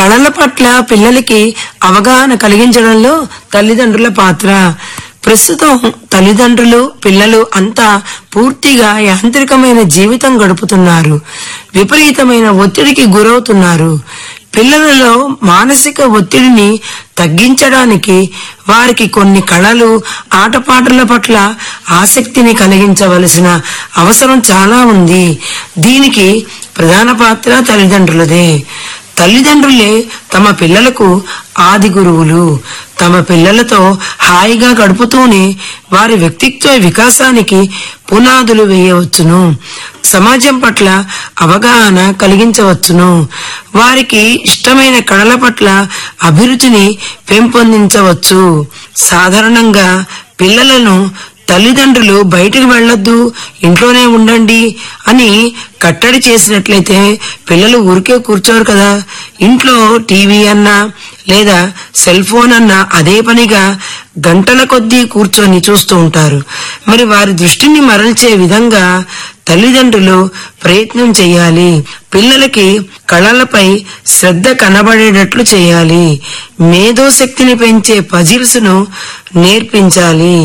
కళల పట్ల పిల్లలకి అవగాహన కలిగించడంలో తల్లిదండ్రుల పాత్ర ప్రస్తుతం తల్లిదండ్రులు పిల్లలు అంతా పూర్తిగా యాంత్రికమైన జీవితం గడుపుతున్నారు విపరీతమైన ఒత్తిడికి గురవుతున్నారు పిల్లలలో మానసిక ఒత్తిడిని తగ్గించడానికి వారికి కొన్ని కళలు ఆటపాటల పట్ల ఆసక్తిని కలిగించవలసిన అవసరం చాలా ఉంది దీనికి ప్రధాన పాత్ర తల్లిదండ్రులదే తల్లిదండ్రులే తమ పిల్లలకు ఆది గురువులు తమ పిల్లలతో హాయిగా గడుపుతూనే వారి వ్యక్తిత్వ వికాసానికి పునాదులు వేయవచ్చును సమాజం పట్ల అవగాహన కలిగించవచ్చును వారికి ఇష్టమైన కళల పట్ల అభిరుచిని పెంపొందించవచ్చు సాధారణంగా పిల్లలను తల్లిదండ్రులు బయటికి వెళ్ళొద్దు ఇంట్లోనే ఉండండి అని కట్టడి చేసినట్లయితే పిల్లలు ఊరికే కూర్చోరు కదా ఇంట్లో టీవీ అన్నా లేదా సెల్ ఫోన్ అన్నా అదే పనిగా గంటల కొద్దీ కూర్చొని చూస్తూ ఉంటారు మరి వారి దృష్టిని మరల్చే విధంగా తల్లిదండ్రులు ప్రయత్నం చేయాలి పిల్లలకి కళలపై శ్రద్ధ కనబడేటట్లు చేయాలి మేధోశక్తిని పెంచే పజిల్స్ ను నేర్పించాలి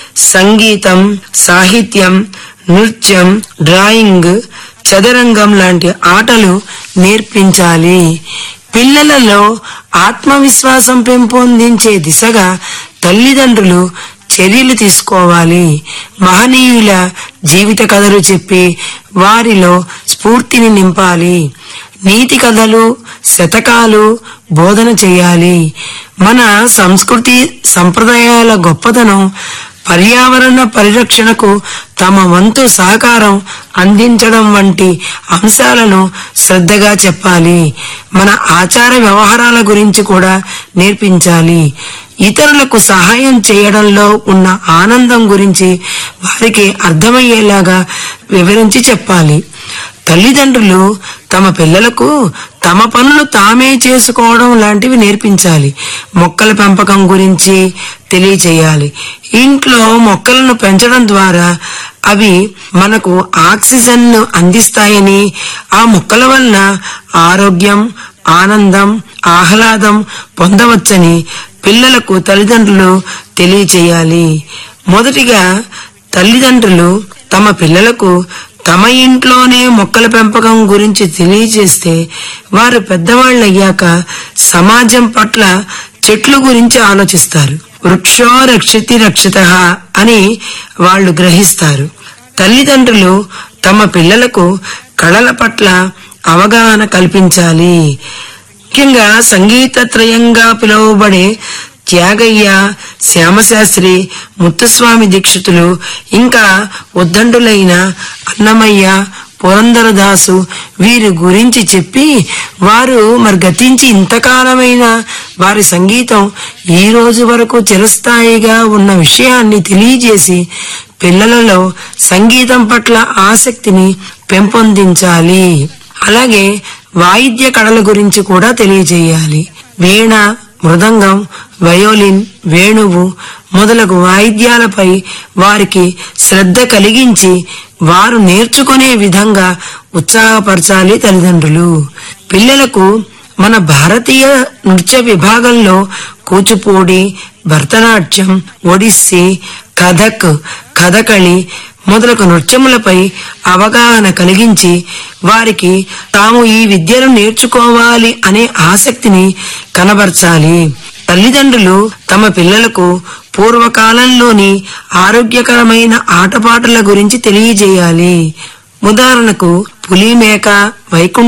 సంగీతం సాహిత్యం నృత్యం డ్రాయింగ్ చదరంగం లాంటి ఆటలు నేర్పించాలి పిల్లలలో ఆత్మవిశ్వాసం పెంపొందించే దిశగా తల్లిదండ్రులు చర్యలు తీసుకోవాలి మహనీయుల జీవిత కథలు చెప్పి వారిలో స్ఫూర్తిని నింపాలి నీతి కథలు శతకాలు బోధన చేయాలి మన సంస్కృతి సంప్రదాయాల గొప్పతనం పర్యావరణ పరిరక్షణకు తమ వంతు సహకారం అందించడం వంటి అంశాలను శ్రద్ధగా చెప్పాలి మన ఆచార వ్యవహారాల గురించి కూడా నేర్పించాలి ఇతరులకు సహాయం చేయడంలో ఉన్న ఆనందం గురించి వారికి అర్థమయ్యేలాగా వివరించి చెప్పాలి తల్లిదండ్రులు తమ పిల్లలకు తమ పనులు తామే చేసుకోవడం లాంటివి నేర్పించాలి మొక్కల పెంపకం గురించి తెలియచేయాలి ఇంట్లో మొక్కలను పెంచడం ద్వారా అవి మనకు ఆక్సిజన్ ను అందిస్తాయని ఆ మొక్కల వలన ఆరోగ్యం ఆనందం ఆహ్లాదం పొందవచ్చని పిల్లలకు తల్లిదండ్రులు తెలియచేయాలి మొదటిగా తల్లిదండ్రులు తమ పిల్లలకు తమ ఇంట్లోనే మొక్కల పెంపకం గురించి తెలియజేస్తే వారు పెద్దవాళ్ళు అయ్యాక సమాజం పట్ల చెట్లు గురించి ఆలోచిస్తారు వృక్షో రక్షితి రక్షిత అని వాళ్ళు గ్రహిస్తారు తల్లిదండ్రులు తమ పిల్లలకు కళల పట్ల అవగాహన కల్పించాలి ముఖ్యంగా సంగీత త్రయంగా పిలువబడే త్యాగయ్య శ్యామశాస్త్రి ముత్తుస్వామి దీక్షితులు ఇంకా ఉద్దండులైన అన్నమయ్య పురంధరదాసు వీరి గురించి చెప్పి వారు మరి గతించి ఇంతకాలమైన వారి సంగీతం ఈ రోజు వరకు చిరస్థాయిగా ఉన్న విషయాన్ని తెలియజేసి పిల్లలలో సంగీతం పట్ల ఆసక్తిని పెంపొందించాలి అలాగే వాయిద్య కళల గురించి కూడా తెలియజేయాలి వీణ మృదంగం వయోలిన్ వేణువు మొదలగు వాయిద్యాలపై వారికి శ్రద్ధ కలిగించి వారు నేర్చుకునే విధంగా ఉత్సాహపరచాలి తల్లిదండ్రులు పిల్లలకు మన భారతీయ నృత్య విభాగంలో కూచిపూడి భరతనాట్యం ఒడిస్సీ కథక్ కథకళి మొదలగు నృత్యములపై అవగాహన కలిగించి వారికి తాము ఈ విద్యను నేర్చుకోవాలి అనే ఆసక్తిని కనబరచాలి తల్లిదండ్రులు తమ పిల్లలకు పూర్వకాలంలోని ఆరోగ్యకరమైన ఆటపాటల గురించి తెలియజేయాలి ఉదాహరణకు పులిమేక వైకుంఠ